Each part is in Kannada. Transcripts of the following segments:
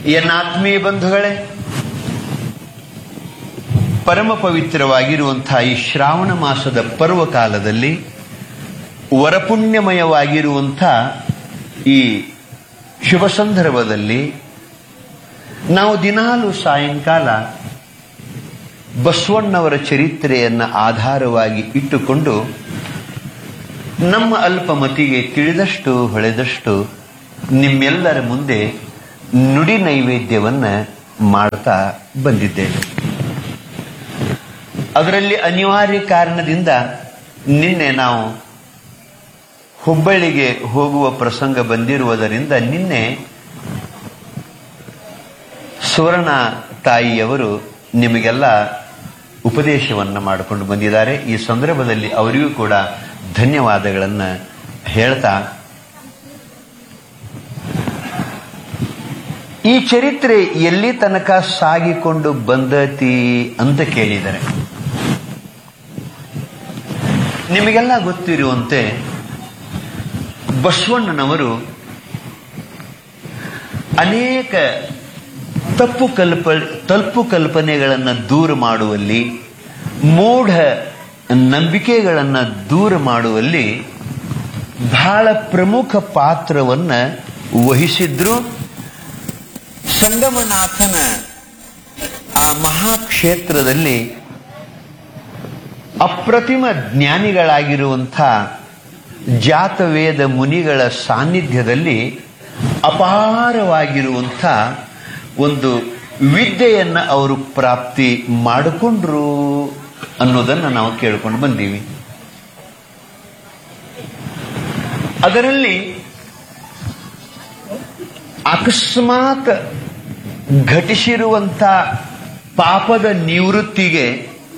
ಎನ್ನಾತ್ಮೀಯ ಬಂಧುಗಳೇ ಪರಮ ಪವಿತ್ರವಾಗಿರುವಂತಹ ಈ ಶ್ರಾವಣ ಮಾಸದ ಪರ್ವಕಾಲದಲ್ಲಿ ವರಪುಣ್ಯಮಯವಾಗಿರುವಂಥ ಈ ಶುಭ ಸಂದರ್ಭದಲ್ಲಿ ನಾವು ದಿನಾಲು ಸಾಯಂಕಾಲ ಬಸವಣ್ಣವರ ಚರಿತ್ರೆಯನ್ನು ಆಧಾರವಾಗಿ ಇಟ್ಟುಕೊಂಡು ನಮ್ಮ ಅಲ್ಪಮತಿಗೆ ತಿಳಿದಷ್ಟು ಹೊಳೆದಷ್ಟು ನಿಮ್ಮೆಲ್ಲರ ಮುಂದೆ ನುಡಿ ನೈವೇದ್ಯವನ್ನ ಮಾಡ್ತಾ ಬಂದಿದ್ದೇವೆ ಅದರಲ್ಲಿ ಅನಿವಾರ್ಯ ಕಾರಣದಿಂದ ನಿನ್ನೆ ನಾವು ಹುಬ್ಬಳ್ಳಿಗೆ ಹೋಗುವ ಪ್ರಸಂಗ ಬಂದಿರುವುದರಿಂದ ನಿನ್ನೆ ಸುವರ್ಣ ತಾಯಿಯವರು ನಿಮಗೆಲ್ಲ ಉಪದೇಶವನ್ನ ಮಾಡಿಕೊಂಡು ಬಂದಿದ್ದಾರೆ ಈ ಸಂದರ್ಭದಲ್ಲಿ ಅವರಿಗೂ ಕೂಡ ಧನ್ಯವಾದಗಳನ್ನ ಹೇಳ್ತಾ ಈ ಚರಿತ್ರೆ ಎಲ್ಲಿ ತನಕ ಸಾಗಿಕೊಂಡು ಬಂದತಿ ಅಂತ ಕೇಳಿದರೆ ನಿಮಗೆಲ್ಲ ಗೊತ್ತಿರುವಂತೆ ಬಸವಣ್ಣನವರು ಅನೇಕ ತಪ್ಪು ಕಲ್ಪ ತಪ್ಪು ಕಲ್ಪನೆಗಳನ್ನು ದೂರ ಮಾಡುವಲ್ಲಿ ಮೂಢ ನಂಬಿಕೆಗಳನ್ನು ದೂರ ಮಾಡುವಲ್ಲಿ ಬಹಳ ಪ್ರಮುಖ ಪಾತ್ರವನ್ನ ವಹಿಸಿದ್ರು ಸಂಗಮನಾಥನ ಆ ಮಹಾಕ್ಷೇತ್ರದಲ್ಲಿ ಅಪ್ರತಿಮ ಜ್ಞಾನಿಗಳಾಗಿರುವಂಥ ಜಾತವೇದ ಮುನಿಗಳ ಸಾನ್ನಿಧ್ಯದಲ್ಲಿ ಅಪಾರವಾಗಿರುವಂಥ ಒಂದು ವಿದ್ಯೆಯನ್ನ ಅವರು ಪ್ರಾಪ್ತಿ ಮಾಡಿಕೊಂಡ್ರು ಅನ್ನೋದನ್ನ ನಾವು ಕೇಳ್ಕೊಂಡು ಬಂದೀವಿ ಅದರಲ್ಲಿ ಅಕಸ್ಮಾತ್ ಘಟಿಸಿರುವಂಥ ಪಾಪದ ನಿವೃತ್ತಿಗೆ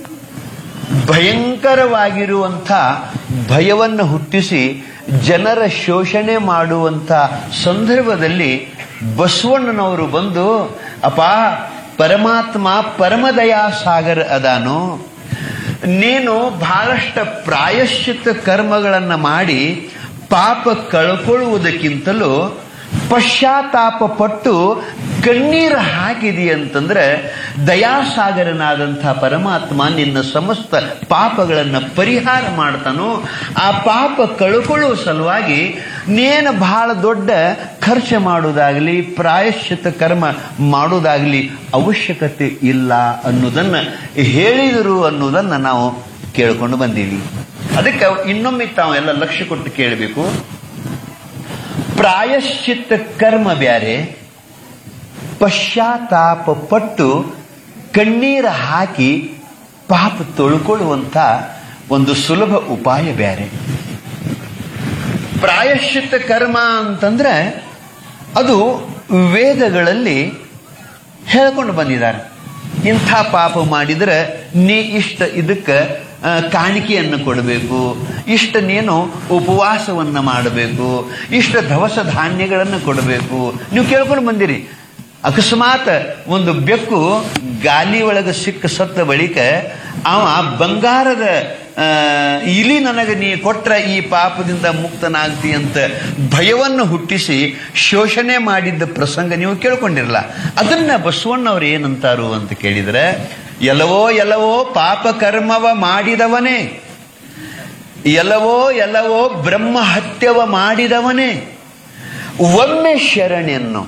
ಭಯಂಕರವಾಗಿರುವಂಥ ಭಯವನ್ನು ಹುಟ್ಟಿಸಿ ಜನರ ಶೋಷಣೆ ಮಾಡುವಂಥ ಸಂದರ್ಭದಲ್ಲಿ ಬಸವಣ್ಣನವರು ಬಂದು ಅಪ್ಪ ಪರಮಾತ್ಮ ಪರಮದಯಾ ಸಾಗರ ಅದಾನು ನೀನು ಬಹಳಷ್ಟು ಪ್ರಾಯಶ್ಚಿತ್ತ ಕರ್ಮಗಳನ್ನ ಮಾಡಿ ಪಾಪ ಕಳ್ಕೊಳ್ಳುವುದಕ್ಕಿಂತಲೂ ಪಶ್ಚಾತ್ತಾಪ ಪಟ್ಟು ಕಣ್ಣೀರು ಹಾಕಿದಿ ಅಂತಂದ್ರೆ ದಯಾಸಾಗರನಾದಂಥ ಪರಮಾತ್ಮ ನಿನ್ನ ಸಮಸ್ತ ಪಾಪಗಳನ್ನು ಪರಿಹಾರ ಮಾಡ್ತಾನೋ ಆ ಪಾಪ ಕಳ್ಕೊಳ್ಳುವ ಸಲುವಾಗಿ ನೇನು ಬಹಳ ದೊಡ್ಡ ಖರ್ಚು ಮಾಡುವುದಾಗಲಿ ಪ್ರಾಯಶ್ಚಿತ ಕರ್ಮ ಮಾಡುವುದಾಗಲಿ ಅವಶ್ಯಕತೆ ಇಲ್ಲ ಅನ್ನೋದನ್ನ ಹೇಳಿದರು ಅನ್ನೋದನ್ನ ನಾವು ಕೇಳ್ಕೊಂಡು ಬಂದೀವಿ ಅದಕ್ಕೆ ಇನ್ನೊಮ್ಮೆ ತಾವು ಎಲ್ಲ ಲಕ್ಷ್ಯ ಕೊಟ್ಟು ಕೇಳಬೇಕು ಪ್ರಾಯಶ್ಚಿತ್ತ ಕರ್ಮ ಬ್ಯಾರೆ ಪಶ್ಚಾತ್ತಾಪ ಪಟ್ಟು ಕಣ್ಣೀರ ಹಾಕಿ ಪಾಪ ತೊಳ್ಕೊಳ್ಳುವಂತ ಒಂದು ಸುಲಭ ಉಪಾಯ ಬ್ಯಾರೆ ಪ್ರಾಯಶ್ಚಿತ್ತ ಕರ್ಮ ಅಂತಂದ್ರೆ ಅದು ವೇದಗಳಲ್ಲಿ ಹೇಳ್ಕೊಂಡು ಬಂದಿದ್ದಾರೆ ಇಂಥ ಪಾಪ ಮಾಡಿದ್ರೆ ನೀ ಇಷ್ಟ ಇದಕ್ಕೆ ಆ, ಕಾಣಿಕೆಯನ್ನು ಕೊಡಬೇಕು ಇಷ್ಟ ನೀನು ಉಪವಾಸವನ್ನ ಮಾಡಬೇಕು ಇಷ್ಟ ದವಸ ಧಾನ್ಯಗಳನ್ನು ಕೊಡಬೇಕು ನೀವು ಕೇಳ್ಕೊಂಡು ಬಂದಿರಿ ಅಕಸ್ಮಾತ್ ಒಂದು ಬೆಕ್ಕು ಗಾಲಿ ಒಳಗೆ ಸಿಕ್ಕ ಸತ್ತ ಬಳಿಕ ಅವ ಬಂಗಾರದ ಆ, ಇಲಿ ನನಗೆ ನೀ ಕೊಟ್ರ ಈ ಪಾಪದಿಂದ ಮುಕ್ತನಾಗ್ತಿ ಅಂತ ಭಯವನ್ನು ಹುಟ್ಟಿಸಿ ಶೋಷಣೆ ಮಾಡಿದ್ದ ಪ್ರಸಂಗ ನೀವು ಕೇಳ್ಕೊಂಡಿರಲ್ಲ ಅದನ್ನ ಬಸವಣ್ಣವ್ರು ಏನಂತಾರು ಅಂತ ಕೇಳಿದ್ರೆ ಎಲ್ಲವೋ ಎಲ್ಲವೋ ಪಾಪ ಕರ್ಮವ ಮಾಡಿದವನೇ ಎಲ್ಲವೋ ಎಲ್ಲವೋ ಬ್ರಹ್ಮ ಹತ್ಯವ ಮಾಡಿದವನೇ ಒಮ್ಮೆ ಶರಣೆಯನ್ನು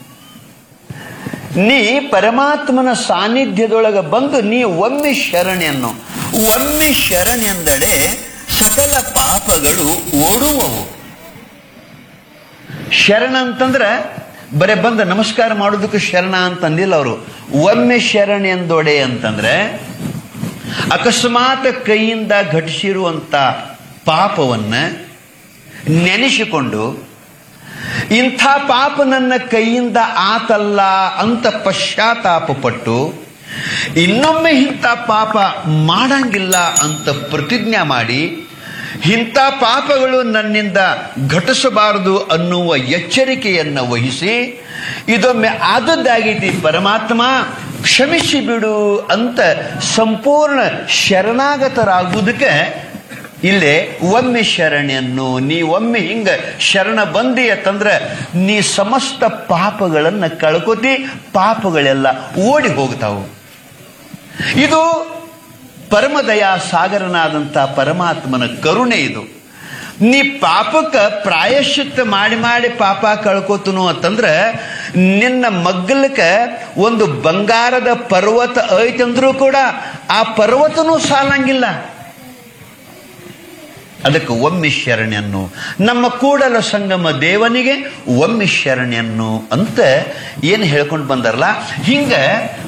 ನೀ ಪರಮಾತ್ಮನ ಸಾನ್ನಿಧ್ಯದೊಳಗೆ ಬಂದು ನೀ ಒಮ್ಮೆ ಶರಣೆಯನ್ನು ಒಮ್ಮೆ ಶರಣೆಂದಡೆ ಸಕಲ ಪಾಪಗಳು ಓಡುವವು ಶರಣ ಅಂತಂದ್ರೆ ಬರೇ ಬಂದ ನಮಸ್ಕಾರ ಮಾಡೋದಕ್ಕೆ ಶರಣ ಅಂತಂದಿಲ್ಲ ಅವರು ಒಮ್ಮೆ ಶರಣ ಎಂದೊಡೆ ಅಂತಂದ್ರೆ ಅಕಸ್ಮಾತ್ ಕೈಯಿಂದ ಘಟಿಸಿರುವಂತ ಪಾಪವನ್ನ ನೆನೆಸಿಕೊಂಡು ಇಂಥ ಪಾಪ ನನ್ನ ಕೈಯಿಂದ ಆತಲ್ಲ ಅಂತ ಪಶ್ಚಾತ್ತಾಪ ಪಟ್ಟು ಇನ್ನೊಮ್ಮೆ ಇಂಥ ಪಾಪ ಮಾಡಂಗಿಲ್ಲ ಅಂತ ಪ್ರತಿಜ್ಞೆ ಮಾಡಿ ಇಂಥ ಪಾಪಗಳು ನನ್ನಿಂದ ಘಟಿಸಬಾರದು ಅನ್ನುವ ಎಚ್ಚರಿಕೆಯನ್ನ ವಹಿಸಿ ಇದೊಮ್ಮೆ ಆದದ್ದಾಗೈತಿ ಪರಮಾತ್ಮ ಕ್ಷಮಿಸಿ ಬಿಡು ಅಂತ ಸಂಪೂರ್ಣ ಶರಣಾಗತರಾಗುವುದಕ್ಕೆ ಇಲ್ಲೇ ಒಮ್ಮೆ ಶರಣೆಯನ್ನು ನೀ ಒಮ್ಮೆ ಹಿಂಗ ಶರಣ ಬಂದಿ ಅಂತಂದ್ರ ನೀ ಸಮಸ್ತ ಪಾಪಗಳನ್ನ ಕಳ್ಕೊತಿ ಪಾಪಗಳೆಲ್ಲ ಓಡಿ ಹೋಗ್ತಾವು ಇದು ಪರಮದಯಾ ಸಾಗರನಾದಂಥ ಪರಮಾತ್ಮನ ಕರುಣೆ ಇದು ನೀ ಪಾಪಕ್ಕ ಪ್ರಾಯಶ್ಚಿತ್ತ ಮಾಡಿ ಮಾಡಿ ಪಾಪ ಕಳ್ಕೋತನು ಅಂತಂದ್ರ ನಿನ್ನ ಮಗ್ಗಲಕ್ಕ ಒಂದು ಬಂಗಾರದ ಪರ್ವತ ಐತಂದ್ರೂ ಕೂಡ ಆ ಪರ್ವತನೂ ಸಾಲಂಗಿಲ್ಲ ಅದಕ್ಕೆ ಒಮ್ಮೆ ಶರಣ್ಯನ್ನು ನಮ್ಮ ಕೂಡಲ ಸಂಗಮ ದೇವನಿಗೆ ಒಮ್ಮೆ ಶರಣ್ಯನ್ನು ಅಂತ ಏನು ಹೇಳ್ಕೊಂಡು ಬಂದಾರಲ್ಲ ಹಿಂಗ